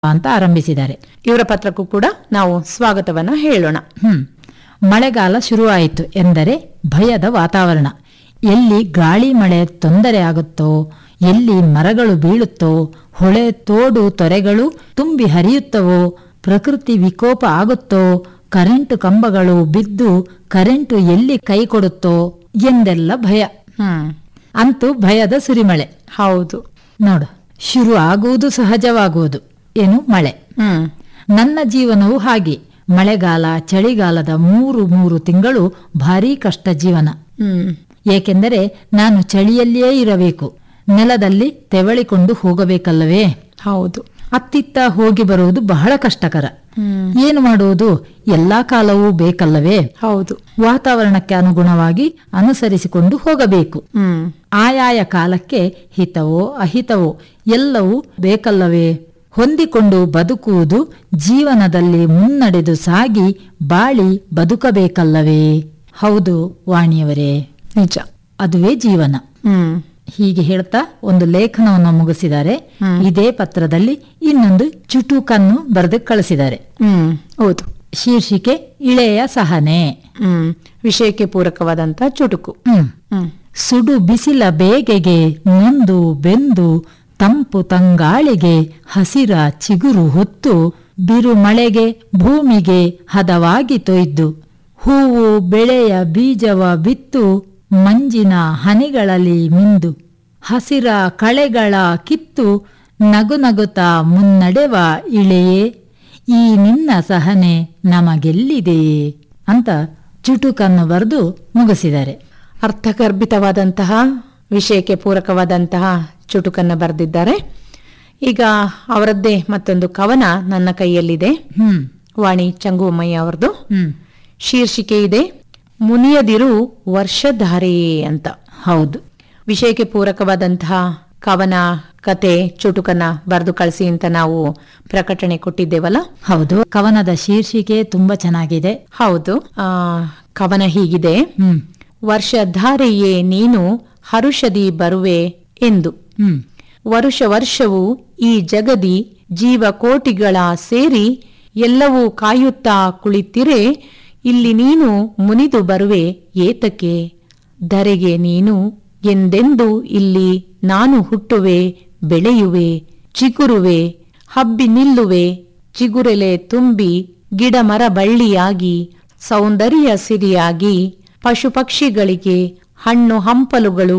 ಅಂತ ಆರಂಭಿಸಿದ್ದಾರೆ ಇವರ ಪತ್ರಕ್ಕೂ ಕೂಡ ನಾವು ಸ್ವಾಗತವನ್ನ ಹೇಳೋಣ ಹ್ಮ್ ಮಳೆಗಾಲ ಶುರುವಾಯಿತು ಎಂದರೆ ಭಯದ ವಾತಾವರಣ ಎಲ್ಲಿ ಗಾಳಿ ಮಳೆ ತೊಂದರೆ ಆಗುತ್ತೋ ಎಲ್ಲಿ ಮರಗಳು ಬೀಳುತ್ತೋ ಹೊಳೆ ತೋಡು ತೊರೆಗಳು ತುಂಬಿ ಹರಿಯುತ್ತವೋ ಪ್ರಕೃತಿ ವಿಕೋಪ ಆಗುತ್ತೋ ಕರೆಂಟು ಕಂಬಗಳು ಬಿದ್ದು ಕರೆಂಟು ಎಲ್ಲಿ ಕೈ ಕೊಡುತ್ತೋ ಎಂದೆಲ್ಲ ಭಯ ಹ್ಮ್ ಅಂತೂ ಭಯದ ಸುರಿಮಳೆ ಹೌದು ನೋಡು ಶುರು ಆಗುವುದು ಸಹಜವಾಗುವುದು ಏನು ಮಳೆ ಹ್ಮ್ ನನ್ನ ಜೀವನವು ಹಾಗೆ ಮಳೆಗಾಲ ಚಳಿಗಾಲದ ಮೂರು ಮೂರು ತಿಂಗಳು ಭಾರೀ ಕಷ್ಟ ಜೀವನ ಹ್ಮ್ ಏಕೆಂದರೆ ನಾನು ಚಳಿಯಲ್ಲಿಯೇ ಇರಬೇಕು ನೆಲದಲ್ಲಿ ತೆವಳಿಕೊಂಡು ಹೋಗಬೇಕಲ್ಲವೇ ಹೌದು ಅತ್ತಿತ್ತ ಹೋಗಿ ಬರುವುದು ಬಹಳ ಕಷ್ಟಕರ ಹ್ಮ್ ಏನು ಮಾಡುವುದು ಎಲ್ಲಾ ಕಾಲವೂ ಬೇಕಲ್ಲವೇ ಹೌದು ವಾತಾವರಣಕ್ಕೆ ಅನುಗುಣವಾಗಿ ಅನುಸರಿಸಿಕೊಂಡು ಹೋಗಬೇಕು ಹ್ಮ್ ಆಯಾಯ ಕಾಲಕ್ಕೆ ಹಿತವೋ ಅಹಿತವೋ ಎಲ್ಲವೂ ಬೇಕಲ್ಲವೇ ಹೊಂದಿಕೊಂಡು ಬದುಕುವುದು ಜೀವನದಲ್ಲಿ ಮುನ್ನಡೆದು ಸಾಗಿ ಬಾಳಿ ಬದುಕಬೇಕಲ್ಲವೇ ಹೌದು ವಾಣಿಯವರೇ ನಿಜ ಅದುವೇ ಜೀವನ ಹ್ಮ್ ಹೀಗೆ ಹೇಳ್ತಾ ಒಂದು ಲೇಖನವನ್ನು ಮುಗಿಸಿದ್ದಾರೆ ಇದೇ ಪತ್ರದಲ್ಲಿ ಇನ್ನೊಂದು ಚುಟುಕನ್ನು ಬರೆದು ಕಳಿಸಿದ್ದಾರೆ ಹ್ಮ್ ಹೌದು ಶೀರ್ಷಿಕೆ ಇಳೆಯ ಸಹನೆ ಹ್ಮ್ ವಿಷಯಕ್ಕೆ ಪೂರಕವಾದಂತ ಚುಟುಕು ಹ್ಮ್ ಹ್ಮ್ ಸುಡು ಬಿಸಿಲ ಬೇಗೆಗೆ ನೊಂದು ಬೆಂದು ತಂಪು ತಂಗಾಳಿಗೆ ಹಸಿರ ಚಿಗುರು ಹೊತ್ತು ಬಿರು ಮಳೆಗೆ ಭೂಮಿಗೆ ಹದವಾಗಿ ತೊಯ್ದು ಹೂವು ಬೆಳೆಯ ಬೀಜವ ಬಿತ್ತು ಮಂಜಿನ ಹನಿಗಳಲ್ಲಿ ಮಿಂದು ಹಸಿರ ಕಳೆಗಳ ಕಿತ್ತು ನಗುನಗುತ್ತಾ ಮುನ್ನಡೆವ ಇಳೆಯೇ ಈ ನಿನ್ನ ಸಹನೆ ನಮಗೆಲ್ಲಿದೆಯೇ ಅಂತ ಚುಟುಕನ್ನು ಬರೆದು ಮುಗಿಸಿದ್ದಾರೆ ಅರ್ಥಗರ್ಭಿತವಾದಂತಹ ವಿಷಯಕ್ಕೆ ಪೂರಕವಾದಂತಹ ಚುಟುಕನ್ನ ಬರೆದಿದ್ದಾರೆ ಈಗ ಅವರದ್ದೇ ಮತ್ತೊಂದು ಕವನ ನನ್ನ ಕೈಯಲ್ಲಿದೆ ಹ್ಮ್ ವಾಣಿ ಚಂಗುವಮ್ಮಯ್ಯ ಅವರದು ಹ್ಮ್ ಶೀರ್ಷಿಕೆ ಇದೆ ಮುನಿಯದಿರು ವರ್ಷಧಾರೆಯೇ ಅಂತ ಹೌದು ವಿಷಯಕ್ಕೆ ಪೂರಕವಾದಂತಹ ಕವನ ಕತೆ ಚುಟುಕನ್ನ ಬರೆದು ಕಳಿಸಿ ಅಂತ ನಾವು ಪ್ರಕಟಣೆ ಕೊಟ್ಟಿದ್ದೇವಲ್ಲ ಹೌದು ಕವನದ ಶೀರ್ಷಿಕೆ ತುಂಬಾ ಚೆನ್ನಾಗಿದೆ ಹೌದು ಆ, ಕವನ ಹೀಗಿದೆ ಹ್ಮ್ ವರ್ಷಧಾರೆಯೇ ನೀನು ಹರುಷದಿ ಬರುವೆ ಎಂದು ಹ್ಮ್ ವರುಷ ವರ್ಷವು ಈ ಜಗದಿ ಜೀವಕೋಟಿಗಳ ಸೇರಿ ಎಲ್ಲವೂ ಕಾಯುತ್ತಾ ಕುಳಿತಿರೆ ಇಲ್ಲಿ ನೀನು ಮುನಿದು ಬರುವೆ ಏತಕ್ಕೆ ಧರೆಗೆ ನೀನು ಎಂದೆಂದು ಇಲ್ಲಿ ನಾನು ಹುಟ್ಟುವೆ ಬೆಳೆಯುವೆ ಚಿಗುರುವೆ ಹಬ್ಬಿ ನಿಲ್ಲುವೆ ಚಿಗುರೆಲೆ ತುಂಬಿ ಗಿಡ ಮರ ಬಳ್ಳಿಯಾಗಿ ಸೌಂದರ್ಯ ಸಿರಿಯಾಗಿ ಪಶು ಪಕ್ಷಿಗಳಿಗೆ ಹಣ್ಣು ಹಂಪಲುಗಳು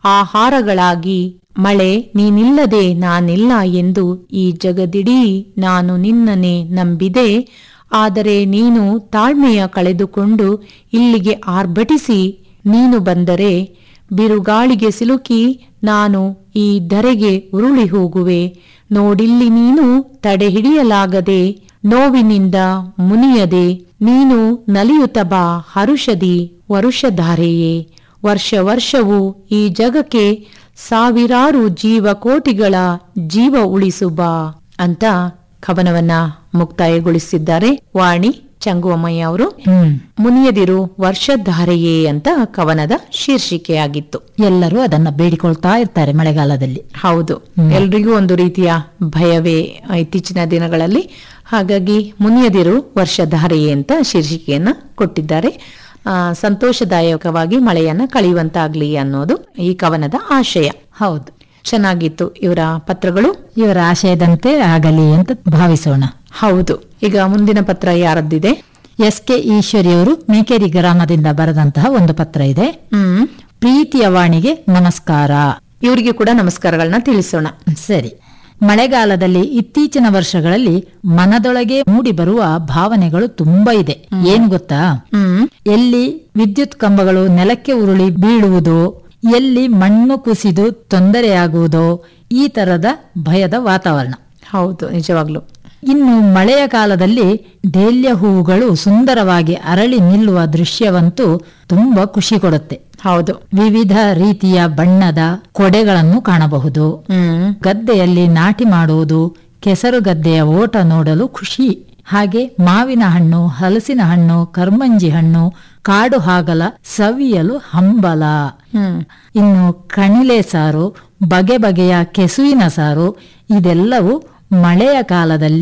ಆಹಾರಗಳಾಗಿ ಮಳೆ ನೀನಿಲ್ಲದೆ ನಾನಿಲ್ಲ ಎಂದು ಈ ಜಗದಿಡೀ ನಾನು ನಿನ್ನನೆ ನಂಬಿದೆ ಆದರೆ ನೀನು ತಾಳ್ಮೆಯ ಕಳೆದುಕೊಂಡು ಇಲ್ಲಿಗೆ ಆರ್ಭಟಿಸಿ ನೀನು ಬಂದರೆ ಬಿರುಗಾಳಿಗೆ ಸಿಲುಕಿ ನಾನು ಈ ಧರೆಗೆ ಉರುಳಿ ಹೋಗುವೆ ನೋಡಿಲ್ಲಿ ನೀನು ತಡೆ ಹಿಡಿಯಲಾಗದೆ ನೋವಿನಿಂದ ಮುನಿಯದೆ ನೀನು ನಲಿಯುತ್ತ ಬಾ ಹರುಷದಿ ವರುಷಧಾರೆಯೇ ವರ್ಷ ವರ್ಷವೂ ಈ ಜಗಕ್ಕೆ ಸಾವಿರಾರು ಜೀವಕೋಟಿಗಳ ಜೀವ ಉಳಿಸು ಬಾ ಅಂತ ಕವನವನ್ನ ಮುಕ್ತಾಯಗೊಳಿಸಿದ್ದಾರೆ ವಾಣಿ ಚಂಗುವಮ್ಮಯ್ಯ ಅವರು ಹ್ಮ್ ಮುನಿಯದಿರು ವರ್ಷಧಾರೆಯೇ ಅಂತ ಕವನದ ಶೀರ್ಷಿಕೆಯಾಗಿತ್ತು ಎಲ್ಲರೂ ಅದನ್ನ ಬೇಡಿಕೊಳ್ತಾ ಇರ್ತಾರೆ ಮಳೆಗಾಲದಲ್ಲಿ ಹೌದು ಎಲ್ರಿಗೂ ಒಂದು ರೀತಿಯ ಭಯವೇ ಇತ್ತೀಚಿನ ದಿನಗಳಲ್ಲಿ ಹಾಗಾಗಿ ಮುನಿಯದಿರು ವರ್ಷಧಾರೆಯೇ ಅಂತ ಶೀರ್ಷಿಕೆಯನ್ನ ಕೊಟ್ಟಿದ್ದಾರೆ ಆ, ಸಂತೋಷದಾಯಕವಾಗಿ ಮಳೆಯನ್ನ ಕಳೆಯುವಂತಾಗ್ಲಿ ಅನ್ನೋದು ಈ ಕವನದ ಆಶಯ ಹೌದು ಚೆನ್ನಾಗಿತ್ತು ಇವರ ಪತ್ರಗಳು ಇವರ ಆಶಯದಂತೆ ಆಗಲಿ ಅಂತ ಭಾವಿಸೋಣ ಹೌದು ಈಗ ಮುಂದಿನ ಪತ್ರ ಯಾರದ್ದಿದೆ ಎಸ್ ಕೆ ಈಶ್ವರಿಯವರು ಮೇಕೇರಿ ಗ್ರಾಮದಿಂದ ಬರೆದಂತಹ ಒಂದು ಪತ್ರ ಇದೆ ಹ್ಮ್ ಪ್ರೀತಿಯ ವಾಣಿಗೆ ನಮಸ್ಕಾರ ಇವರಿಗೆ ಕೂಡ ನಮಸ್ಕಾರಗಳನ್ನ ತಿಳಿಸೋಣ ಸರಿ ಮಳೆಗಾಲದಲ್ಲಿ ಇತ್ತೀಚಿನ ವರ್ಷಗಳಲ್ಲಿ ಮನದೊಳಗೆ ಮೂಡಿ ಬರುವ ಭಾವನೆಗಳು ತುಂಬಾ ಇದೆ ಏನು ಗೊತ್ತಾ ಹ್ಮ್ ಎಲ್ಲಿ ವಿದ್ಯುತ್ ಕಂಬಗಳು ನೆಲಕ್ಕೆ ಉರುಳಿ ಬೀಳುವುದೋ ಎಲ್ಲಿ ಮಣ್ಣು ಕುಸಿದು ತೊಂದರೆಯಾಗುವುದೋ ಈ ತರದ ಭಯದ ವಾತಾವರಣ ಹೌದು ನಿಜವಾಗ್ಲು ಇನ್ನು ಮಳೆಯ ಕಾಲದಲ್ಲಿ ಡೇಲ್ಯ ಹೂವುಗಳು ಸುಂದರವಾಗಿ ಅರಳಿ ನಿಲ್ಲುವ ದೃಶ್ಯವಂತೂ ತುಂಬಾ ಖುಷಿ ಕೊಡುತ್ತೆ ಹೌದು ವಿವಿಧ ರೀತಿಯ ಬಣ್ಣದ ಕೊಡೆಗಳನ್ನು ಕಾಣಬಹುದು ಹ್ಮ್ ಗದ್ದೆಯಲ್ಲಿ ನಾಟಿ ಮಾಡುವುದು ಕೆಸರು ಗದ್ದೆಯ ಓಟ ನೋಡಲು ಖುಷಿ ಹಾಗೆ ಮಾವಿನ ಹಣ್ಣು ಹಲಸಿನ ಹಣ್ಣು ಕರ್ಮಂಜಿ ಹಣ್ಣು ಕಾಡು ಹಾಗಲ ಸವಿಯಲು ಹಂಬಲ ಹ್ಮ್ ಇನ್ನು ಕಣಿಲೆ ಸಾರು ಬಗೆ ಬಗೆಯ ಕೆಸುವಿನ ಸಾರು ಇದೆಲ್ಲವೂ ಮಳೆಯ ಕಾಲದಲ್ಲಿ